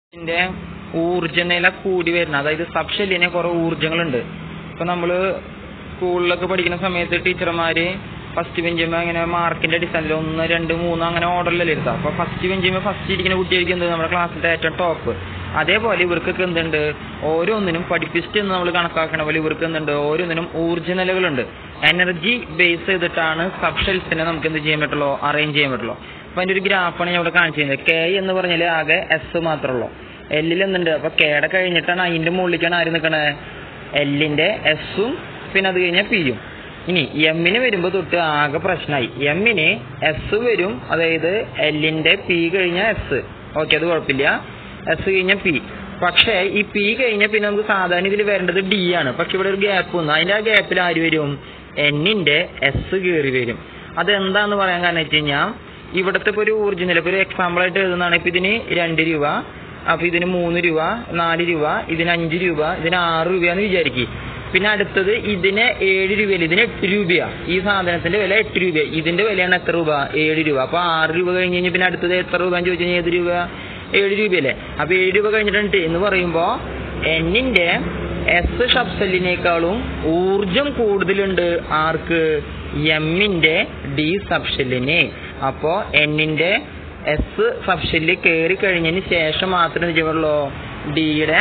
ഇതിന്റെ ഊർജ്ജനില കൂടി വരുന്ന അതായത് സബ് ഷെല്ലിന് കുറെ ഊർജ്ജങ്ങളുണ്ട് ഇപ്പൊ നമ്മള് സ്കൂളിലൊക്കെ പഠിക്കുന്ന സമയത്ത് ടീച്ചർമാര് ഫസ്റ്റ് ബെഞ്ചിന്മേ അങ്ങനെ മാർക്കിന്റെ അടിസ്ഥാനത്തിൽ ഒന്ന് രണ്ട് മൂന്ന് അങ്ങനെ ഓർഡറിലല്ലേ ഇരുത്താം അപ്പൊ ഫസ്റ്റ് ബെഞ്ചിന്മേ ഫസ്റ്റ് ഇരിക്കുന്ന കുട്ടിയായിരിക്കും എന്ത് നമ്മുടെ ക്ലാസ്സിന്റെ ഏറ്റവും ടോപ്പ് അതേപോലെ ഇവർക്കൊക്കെ എന്തുണ്ട് ഓരോന്നിനും പഠിപ്പിച്ചിട്ട് എന്ന് നമ്മൾ കണക്കാക്കണ പോലെ ഇവർക്ക് എന്തുണ്ട് ഓരോന്നിനും ഊർജ്ജ നിലകളുണ്ട് എനർജി ബേസ് ചെയ്തിട്ടാണ് സബ് ഷെൽസിനെ നമുക്ക് എന്ത് ചെയ്യാൻ പറ്റുള്ളൂ അറേഞ്ച് ചെയ്യാൻ പറ്റുള്ളൂ അപ്പൊ അതിന്റെ ഒരു ഗ്രാഫാണ് ഞാൻ ഇവിടെ കാണിച്ചിരുന്നത് കെ എന്ന് പറഞ്ഞാൽ ആകെ എസ് മാത്രമേ ഉള്ളൂ എല്ലിൽ എന്തുണ്ട് അപ്പൊ കെയുടെ കഴിഞ്ഞിട്ടാണ് അതിന്റെ മുകളിലേക്കാണ് ആര് നിൽക്കണത് എല്ലിന്റെ എസും പിന്നെ അത് കഴിഞ്ഞാൽ പിയും ഇനി എമ്മിന് വരുമ്പോ തൊട്ട് ആകെ പ്രശ്നമായി എമ്മിന് എസ് വരും അതായത് എല്ലിന്റെ പി കഴിഞ്ഞ എസ് ഓക്കെ അത് കുഴപ്പമില്ല എസ് കഴിഞ്ഞ പി പക്ഷേ ഈ പി കഴിഞ്ഞ പിന്നെ നമുക്ക് സാധാരണ ഇതിൽ വരേണ്ടത് ഡി ആണ് പക്ഷെ ഇവിടെ ഒരു ഗ്യാപ്പ് വന്നു അതിന്റെ ആ ഗ്യാപ്പിൽ ആര് വരും എന്നിന്റെ എസ് കയറി വരും അതെന്താന്ന് പറയാൻ കാരണം വെച്ച് കഴിഞ്ഞാൽ ഇവിടുത്തെ ഇപ്പൊ ഒരു ഊർജ്ജനില ഇപ്പൊ ഒരു എക്സാമ്പിൾ ആയിട്ട് എഴുതുന്നതാണ് ഇപ്പൊ ഇതിന് രണ്ട് രൂപ അപ്പൊ ഇതിന് മൂന്ന് രൂപ നാല് രൂപ ഇതിന് അഞ്ച് രൂപ ഇതിന് ആറ് രൂപയാന്ന് വിചാരിക്കും പിന്നെ അടുത്തത് ഇതിന് ഏഴ് രൂപയല്ല ഇതിന് എട്ട് രൂപയാ ഈ സാധനത്തിന്റെ വില എട്ട് രൂപ ഇതിന്റെ വിലയാണ് എത്ര രൂപ ഏഴ് രൂപ അപ്പൊ ആറ് രൂപ കഴിഞ്ഞ് കഴിഞ്ഞാൽ പിന്നെ അടുത്തത് എത്ര രൂപ എന്ന് ചോദിച്ചു കഴിഞ്ഞാൽ ഏത് രൂപ ഏഴ് രൂപയല്ലേ അപ്പൊ ഏഴ് രൂപ കഴിഞ്ഞിട്ടുണ്ട് എന്ന് പറയുമ്പോ എന്നിന്റെ എസ് സബ്സെല്ലിനേക്കാളും ഊർജം കൂടുതലുണ്ട് ആർക്ക് എമ്മിന്റെ ഡി സബ്ഷെല്ലിന് അപ്പോ എന്നിന്റെ എസ് സബ്ഷെല്ല് കയറി കഴിഞ്ഞതിന് ശേഷം മാത്രമേ ചെയ്യുള്ളൂ ഡിയുടെ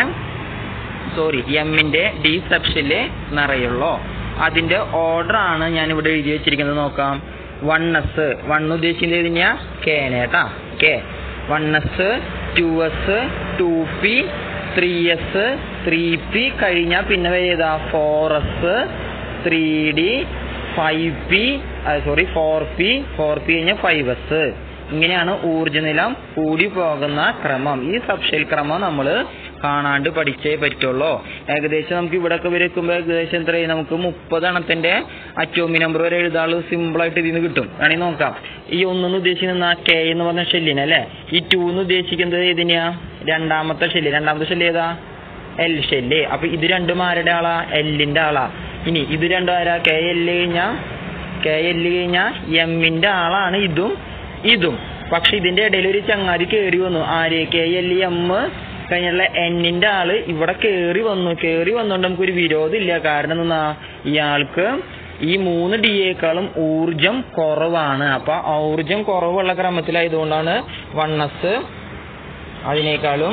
സോറി എമ്മിന്റെ ഡി സബ്ഷെല്ല് നിറയുള്ളൂ അതിന്റെ ഓർഡർ ആണ് ഞാൻ ഇവിടെ എഴുതി വെച്ചിരിക്കുന്നത് നോക്കാം വൺ എസ് വൺ ഉദ്ദേശിക്കുന്നത് ഇതിനെയാ കേനേട്ടാ K one S two S two P three S three P കഴിഞ്ഞാൽ പിന്നെ ഏതാ four S three D five P sorry four P four P കഴിഞ്ഞാൽ ഫൈവ് എസ് ഇങ്ങനെയാണ് ഊർജ്ജനിലം കൂടി പോകുന്ന ക്രമം ഈ സബ്ഷെൽ ക്രമം നമ്മൾ കാണാണ്ട് പഠിച്ചേ പറ്റുള്ളൂ ഏകദേശം നമുക്ക് ഇവിടെ ഒക്കെ വരയ്ക്കുമ്പോൾ ഏകദേശം എത്രയായി നമുക്ക് മുപ്പത് എണ്ണത്തിന്റെ അറ്റോമി നമ്പർ വരെ എഴുതാള് സിമ്പിൾ ആയിട്ട് ഇതിന് കിട്ടും വേണമെങ്കിൽ നോക്കാം ഈ ഒന്നെന്ന് ഉദ്ദേശിക്കുന്ന കെ എന്ന് പറഞ്ഞ ഷെല്ലിനെ അല്ലെ ഈ ടു എന്ന് ഉദ്ദേശിക്കുന്നത് ഏതിനെയാ രണ്ടാമത്തെ ഷെല്ല് രണ്ടാമത്തെ ഷെല്ല് ഏതാ എൽ ഷെല്ല് അപ്പൊ ഇത് രണ്ടും ആരുടെ ആളാ എല്ലിന്റെ ആളാ ഇനി ഇത് രണ്ടും ആരാ കെ എല്ല് കഴിഞ്ഞാ കെ എല്ല് കഴിഞ്ഞാ എമ്മിന്റെ ആളാണ് ഇതും ഇതും പക്ഷെ ഇതിന്റെ ഇടയിൽ ഒരു ചങ്ങാതി കേറി വന്നു ആര് കെ എൽ എം കഴിഞ്ഞുള്ള എന്നിന്റെ ആള് ഇവിടെ കേറി വന്നു കേറി വന്നോണ്ട് നമുക്കൊരു വിരോധം ഇല്ല കാരണം എന്താ ഇയാൾക്ക് ഈ മൂന്ന് ഡിയേക്കാളും ഊർജം കുറവാണ് അപ്പൊ ആ ഊർജം കുറവുള്ള ക്രമത്തിലായതുകൊണ്ടാണ് വൺ എസ് അതിനേക്കാളും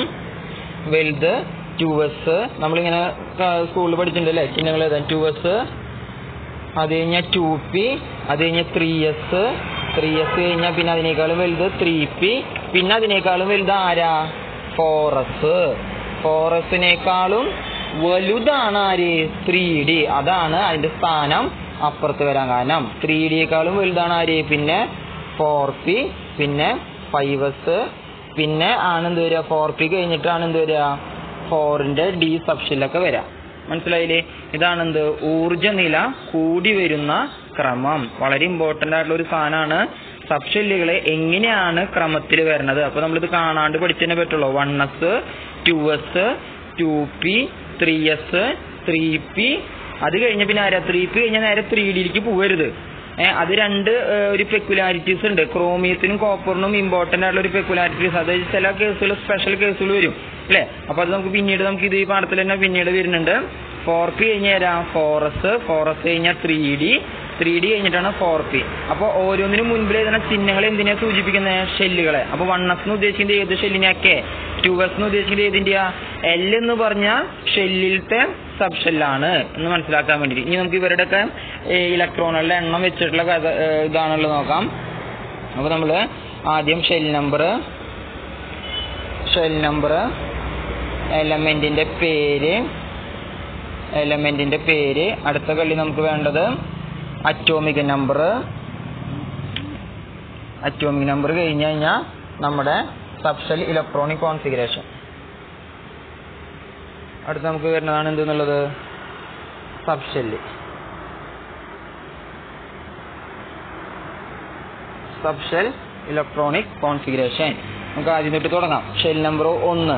വലുത് ടു എസ് നമ്മളിങ്ങനെ സ്കൂളിൽ പഠിച്ചിട്ടുണ്ടല്ലേ ചിഹ്നങ്ങൾ എഴുതാൻ ടു എസ് അത് കഴിഞ്ഞാൽ ടു പി അത് കഴിഞ്ഞാൽ ത്രീ എസ് ത്രീ എസ് കഴിഞ്ഞാൽ പിന്നെ അതിനേക്കാളും വലുത് ത്രീ പി പിന്നെ അതിനേക്കാളും വലുത് ആരാ ഫോർ എസ് ഫോർ എസിനേക്കാളും വലുതാണ് ആര് ത്രീ ഡി അതാണ് അതിന്റെ സ്ഥാനം അപ്പുറത്ത് വരാൻ കാരണം ത്രീ ഡിയേക്കാളും വലുതാണ് ആര് പിന്നെ ഫോർ പി പിന്നെ ഫൈവ് എസ് പിന്നെ ആണ് എന്ത് വരിക ഫോർ പി കഴിഞ്ഞിട്ടാണ് എന്ത് വരിക ഫോറിന്റെ ഡി സബ്ഷനിലൊക്കെ വരാം മനസ്സിലായില്ലേ ഇതാണ് എന്ത് ഊർജനില കൂടി വരുന്ന ക്രമം വളരെ ഇമ്പോർട്ടന്റ് ആയിട്ടുള്ള ഒരു സാധനമാണ് സബ്ഷെല്ലുകളെ എങ്ങനെയാണ് ക്രമത്തിൽ വരുന്നത് അപ്പൊ നമ്മളിത് കാണാണ്ട് പഠിച്ചതിനെ പറ്റുള്ളൂ one S two S two P three S three P അത് കഴിഞ്ഞ പിന്നെ ആരാ ത്രീ പി കഴിഞ്ഞാൽ നേരെ ത്രീ ഡിയിലേക്ക് പോകരുത് ഏഹ് അത് രണ്ട് ഒരു പെക്കുലാരിറ്റീസ് ഉണ്ട് ക്രോമിയത്തിനും കോപ്പറിനും ഇമ്പോർട്ടന്റ് ആയിട്ടുള്ള ഒരു പെക്കുലാരിറ്റീസ് അതായത് ചില കേസുകൾ സ്പെഷ്യൽ കേസുകൾ വരും അല്ലേ അപ്പൊ അത് നമുക്ക് പിന്നീട് നമുക്ക് ഇത് ഈ പാഠത്തിൽ തന്നെ പിന്നീട് വരുന്നുണ്ട് ഫോർ പി കഴിഞ്ഞ തരാം ഫോർ എസ് ഫോർ എസ് കഴിഞ്ഞാൽ ത്രീ ഡി ത്രീ ഡി കഴിഞ്ഞിട്ടാണ് ഫോർ പി അപ്പോൾ ഓരോന്നിനും മുൻപിൽ എഴുതുന്ന ചിഹ്നങ്ങൾ എന്തിനാ സൂചിപ്പിക്കുന്നത് ഷെല്ലുകളെ അപ്പോൾ വൺ എസ് എന്ന് ഉദ്ദേശിക്കുന്നത് ഏത് ഷെല്ലിനെയൊക്കെ ടു എസ് എന്ന് ഉദ്ദേശിക്കുന്നത് ഏതിന്റെയാ എൽ എന്ന് പറഞ്ഞാൽ ഷെല്ലിലത്തെ സബ് ഷെല്ലാണ് എന്ന് മനസ്സിലാക്കാൻ വേണ്ടി ഇനി നമുക്ക് ഇവരുടെ ഒക്കെ ഇലക്ട്രോണുകളുടെ എണ്ണം വെച്ചിട്ടുള്ള കഥ ഇതാണുള്ളത് നോക്കാം അപ്പോൾ നമ്മൾ ആദ്യം ഷെൽ നമ്പർ ഷെൽ നമ്പർ എലമെന്റിന്റെ പേര് എലമെന്റിന്റെ പേര് അടുത്ത കളി നമുക്ക് വേണ്ടത് അറ്റോമിക് നമ്പർ അറ്റോമിക് നമ്പർ കഴിഞ്ഞു കഴിഞ്ഞാൽ നമ്മുടെ സബ്ഷൽ ഇലക്ട്രോണിക് കോൺഫിഗറേഷൻ അടുത്ത് നമുക്ക് വരുന്നതാണ് എന്തെന്നുള്ളത് സബ്ഷെല്ല് സബ്ഷെൽ ഇലക്ട്രോണിക് കോൺഫിഗറേഷൻ നമുക്ക് ആദ്യം തൊട്ട് തുടങ്ങാം ഷെൽ നമ്പർ ഒന്ന്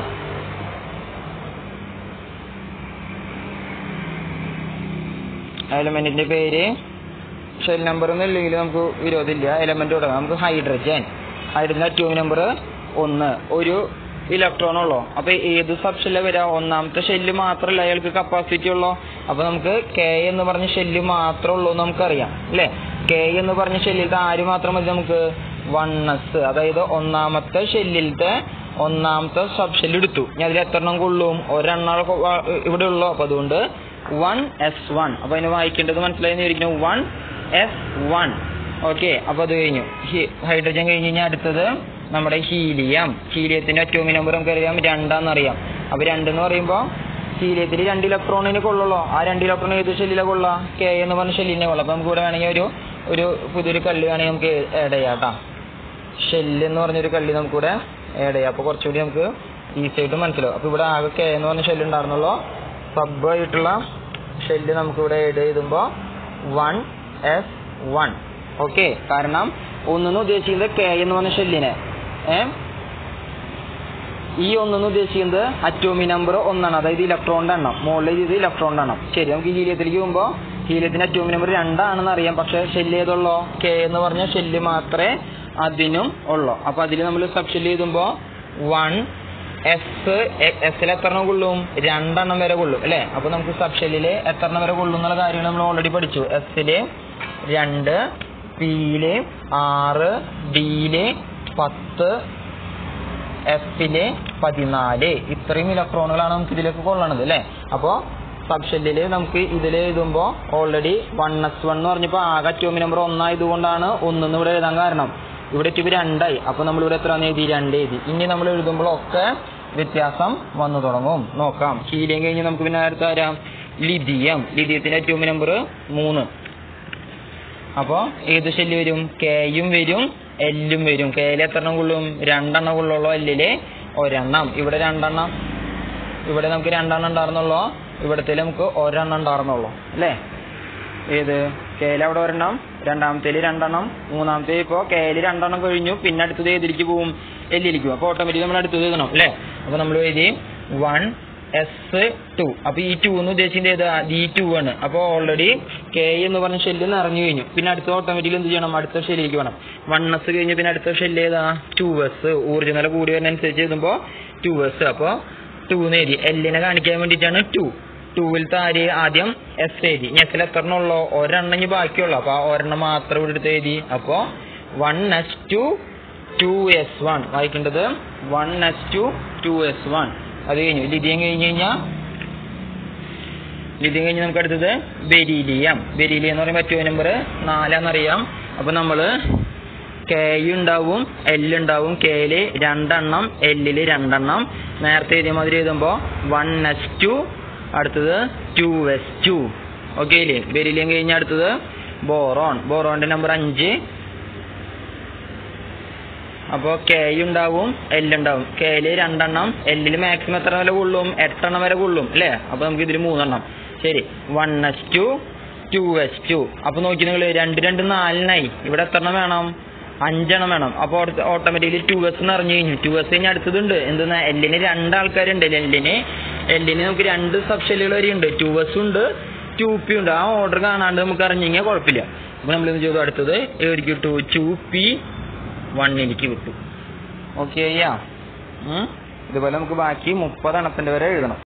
എലമെന്റിന്റെ പേര് ഷെൽ നമ്പർ ഒന്നും ഇല്ലെങ്കിൽ നമുക്ക് വിരോധമില്ല എലമെന്റ് തുടങ്ങാം നമുക്ക് ഹൈഡ്രജൻ ഹൈഡ്രജൻ അറ്റോമിക് നമ്പർ ഒന്ന് ഒരു ഇലക്ട്രോൺ ഉള്ളൂ അപ്പൊ ഏത് സബ്ഷെല്ലിൽ വരിക ഒന്നാമത്തെ ഷെല്ല് മാത്രമല്ല അയാൾക്ക് കപ്പാസിറ്റി ഉള്ളൂ അപ്പൊ നമുക്ക് കെ എന്ന് പറഞ്ഞ ഷെല്ല് മാത്രമേ ഉള്ളൂ എന്ന് നമുക്കറിയാം അല്ലെ കെ എന്ന് പറഞ്ഞ ഷെല്ലിലത്തെ ആര് മാത്രം മതി നമുക്ക് വൺ എസ് അതായത് ഒന്നാമത്തെ ഷെല്ലിലത്തെ ഒന്നാമത്തെ സബ് ഷെല്ല് എടുത്തു ഇനി അതിൽ എത്ര എണ്ണം കൊള്ളും ഒരെണ്ണം കൊ- വ- ഇവിടെ ഉള്ളൂ അപ്പൊ അതുകൊണ്ട് വൺ എസ് വൺ അപ്പൊ അതിന് വായിക്കേണ്ടത് മനസ്സിലായി ഇരിക്കുന്നു വൺ എസ് വൺ ഓക്കെ അപ്പൊ അത് കഴിഞ്ഞു ഹൈഡ്രജൻ കഴിഞ്ഞ് കഴിഞ്ഞാൽ അടുത്തത് നമ്മുടെ ഹീലിയം ഹീലിയത്തിന്റെ അറ്റോമിക് നമ്പർ നമുക്കറിയാം രണ്ടാന്നറിയാം അപ്പൊ രണ്ടെന്ന് പറയുമ്പോൾ ഹീലിയത്തിൽ രണ്ട് ഇലക്ട്രോണിന് കൊള്ളുള്ളൂ ആ രണ്ട് ഇലക്ട്രോൺ ഏത് ഷെല്ലിലെ കൊള്ള കെ എന്ന് പറഞ്ഞ ഷെല്ലിനെ കൊള്ളാം അപ്പൊ നമുക്ക് ഇവിടെ വേണമെങ്കിൽ ഒരു ഒരു പുതിയൊരു കല്ല് വേണമെങ്കിൽ നമുക്ക് ആഡ് ചെയ്യാം കേട്ടോ ഷെല്ല് എന്ന് പറഞ്ഞൊരു കള്ളി നമുക്കിവിടെ ആഡ് ചെയ്യാം അപ്പൊ കുറച്ചുകൂടി നമുക്ക് ഈസി ആയിട്ട് മനസ്സിലാവും അപ്പൊ ഇവിടെ ആകെ കെ എന്ന് പറഞ്ഞ ഷെല്ല് ഉണ്ടായിരുന്നുള്ളൂ സബ് ആയിട്ടുള്ള ഷെല്ല് നമുക്കിവിടെ ആഡ് ചെയ്തുമ്പോ വൺ എസ് വൺ ഓക്കെ കാരണം ഒന്നെന്ന് ഉദ്ദേശിക്കുന്നത് കെ എന്ന് പറഞ്ഞ ഷെല്ലിനെ ഏ ഈ ഒന്നെന്ന് ഉദ്ദേശിക്കുന്നത് അറ്റോമിക് നമ്പർ ഒന്നാണ് അതായത് ഇലക്ട്രോണിന്റെ എണ്ണം മുകളിൽ ഇത് ഇലക്ട്രോണിന്റെ എണ്ണം ശരി നമുക്ക് ഹീലിയത്തിലേക്ക് പോകുമ്പോൾ ഹീലിയത്തിന്റെ അറ്റോമിക് നമ്പർ രണ്ടാണെന്ന് അറിയാം പക്ഷെ ഷെല്ല് ഏതുള്ളൂ കെ എന്ന് പറഞ്ഞ ഷെല്ല് മാത്രമേ അതിനും ഉള്ളൂ അപ്പൊ അതിൽ നമ്മൾ സബ് ഷെല്ല് ചെയ്തുമ്പോൾ വൺ എസ് എസിൽ എത്ര എണ്ണം കൊള്ളും രണ്ടെണ്ണം വരെ കൊള്ളും അല്ലെ അപ്പൊ നമുക്ക് സബ് ഷെല്ലില് എത്ര എണ്ണം വരെ കൊള്ളും എന്നുള്ള കാര്യങ്ങൾ നമ്മൾ ഓൾറെഡി പഠിച്ചു എസില് രണ്ട് പിയില് ആറ് ഡിയില് പത്ത് എഫില് പതിനാല് ഇത്രയും ഇലക്ട്രോണുകളാണ് നമുക്ക് ഇതിലേക്ക് കൊള്ളണത് അല്ലെ അപ്പോ സബ്ഷെല്ലില് നമുക്ക് ഇതിൽ എഴുതുമ്പോ ഓൾറെഡി വൺ എസ് വൺ എന്ന് പറഞ്ഞപ്പോ ആകെ അറ്റോമി നമ്പർ ഒന്നായതുകൊണ്ടാണ് ഒന്നെന്ന് ഇവിടെ എഴുതാൻ കാരണം ഇവിടെ ഇപ്പൊ രണ്ടായി അപ്പൊ നമ്മൾ ഇവിടെ എത്ര എഴുതി രണ്ട് എഴുതി ഇനി നമ്മൾ എഴുതുമ്പോഴൊക്കെ വ്യത്യാസം വന്നു തുടങ്ങും നോക്കാം ഹീലിയം കഴിഞ്ഞ് നമുക്ക് പിന്നെ അടുത്ത ആരാം ലിഥിയം ലിഥിയത്തിന്റെ അറ്റോമി നമ്പർ മൂന്ന് അപ്പോ ഏത് ഷെല്ല് വരും കെയും വരും എല്ലും വരും കെയിൽ എത്ര എണ്ണം കൊള്ളും രണ്ടെണ്ണം കൊള്ളുള്ളൂ എല്ലില് ഒരെണ്ണം ഇവിടെ രണ്ടെണ്ണം ഇവിടെ നമുക്ക് രണ്ടെണ്ണം ഉണ്ടായിരുന്നുള്ളൂ ഇവിടത്തെ നമുക്ക് ഒരെണ്ണം ഉണ്ടായിരുന്നുള്ളൂ അല്ലേ ഏത് കെയിൽ അവിടെ ഒരെണ്ണം രണ്ടാമത്തേല് രണ്ടെണ്ണം മൂന്നാമത്തെ ഇപ്പോ കെയിൽ രണ്ടെണ്ണം കഴിഞ്ഞു പിന്നെ അടുത്തത് ഏതിലേക്ക് പോവും എല്ലിലേക്ക് അപ്പൊ ഓട്ടോമാറ്റിക് നമ്മൾ അടുത്തത് എഴുതണം അല്ലേ അപ്പൊ നമ്മൾ എഴുതി വൺ എസ് ടു അപ്പൊ ഈ ടു എന്ന് ഉദ്ദേശിക്കുന്നത് ഏതാ ഈ ടു ആണ് അപ്പൊ ഓൾറെഡി കെ എന്ന് പറഞ്ഞ ഷെല്ല് നിറഞ്ഞു കഴിഞ്ഞു പിന്നെ അടുത്ത ഓട്ടോമാറ്റിക്കലി എന്ത് ചെയ്യണം അടുത്ത ഷെല്ലിലേക്ക് വേണം വൺ എസ് കഴിഞ്ഞ് പിന്നെ അടുത്ത ഷെല്ല് ഏതാ ടു എസ് ഊർജ്ജനില കൂടി വരുന്നതനുസരിച്ച് എഴുതുമ്പോ ടു എസ് അപ്പൊ ടു എന്ന് എഴുതി എല്ലിനെ കാണിക്കാൻ വേണ്ടിയിട്ടാണ് ടു ടൂവിലത്തെ ആര് ആദ്യം എസ് എഴുതി ഇനി എസിൽ എത്ര എണ്ണം ഉള്ളോ ഒരെണ്ണം ഇനി ബാക്കിയുള്ളൂ അപ്പൊ ആ ഒരെണ്ണം മാത്രം ഇവിടെ എടുത്ത് എഴുതി അപ്പൊ one S two two S one വായിക്കേണ്ടത് one S two two S one അത് കഴിഞ്ഞു ലിഥിയം കഴിഞ്ഞ് കഴിഞ്ഞാൽ ലിഥിയം കഴിഞ്ഞ് നമുക്ക് അടുത്തത് ബെരീലിയം ബെരീലിയം എന്ന് പറയുമ്പോൾ ഏറ്റവും നമ്പർ നാലാന്നറിയാം അപ്പൊ നമ്മള് കെ ഉണ്ടാവും എൽ ഉണ്ടാവും കെയില് രണ്ടെണ്ണം എല്ലില് രണ്ടെണ്ണം നേരത്തെ എഴുതിയ മാതിരി എഴുതുമ്പോ വൺ എസ് ടു അടുത്തത് ടു എസ് ടു ഓക്കെ ഇല്ലേ ബെരിലിയം കഴിഞ്ഞ അടുത്തത് ബോറോൺ ബോറോണിന്റെ നമ്പർ അഞ്ച് അപ്പോ കെ ഉണ്ടാവും എൽ ഉണ്ടാവും കെയില് രണ്ടെണ്ണം എല്ലില് മാക്സിമം എത്ര വരെ കൊള്ളും എട്ടെണ്ണം വരെ കൊള്ളും അല്ലേ അപ്പൊ നമുക്ക് ഇതിൽ മൂന്നെണ്ണം ശരി one S two two S two അപ്പൊ നോക്കി നിങ്ങൾ രണ്ട് രണ്ട് നാലിനായി ഇവിടെ എത്ര എണ്ണം വേണം അഞ്ചെണ്ണം വേണം അപ്പൊ ഓട്ടോമാറ്റിക്കലി ടു എസ് എന്ന് അറിഞ്ഞു കഴിഞ്ഞു ടു എസ് കഴിഞ്ഞ് അടുത്തതുണ്ട് എന്തെന്നാ എല്ലിന് രണ്ടാൾക്കാരുണ്ട് എല്ലിന് എല്ലിന് നമുക്ക് രണ്ട് സബ്ഷെല്ലുകൾ വരെയുണ്ട് ടു എസ് ഉണ്ട് ടു പി ഉണ്ട് ആ ഓർഡർ കാണാണ്ട് നമുക്ക് അറിഞ്ഞു കഴിഞ്ഞാൽ കുഴപ്പമില്ല അപ്പൊ നമ്മൾ എന്ത് ചെയ്തു അടുത്തത് എവിടേക്ക് കിട്ടു ടു പി വണ്ണിലേക്ക് വിട്ടു ഓക്കെ അയ്യാ ഇതുപോലെ നമുക്ക് ബാക്കി മുപ്പത് എണ്ണത്തിന്റെ വരെ എഴുതണം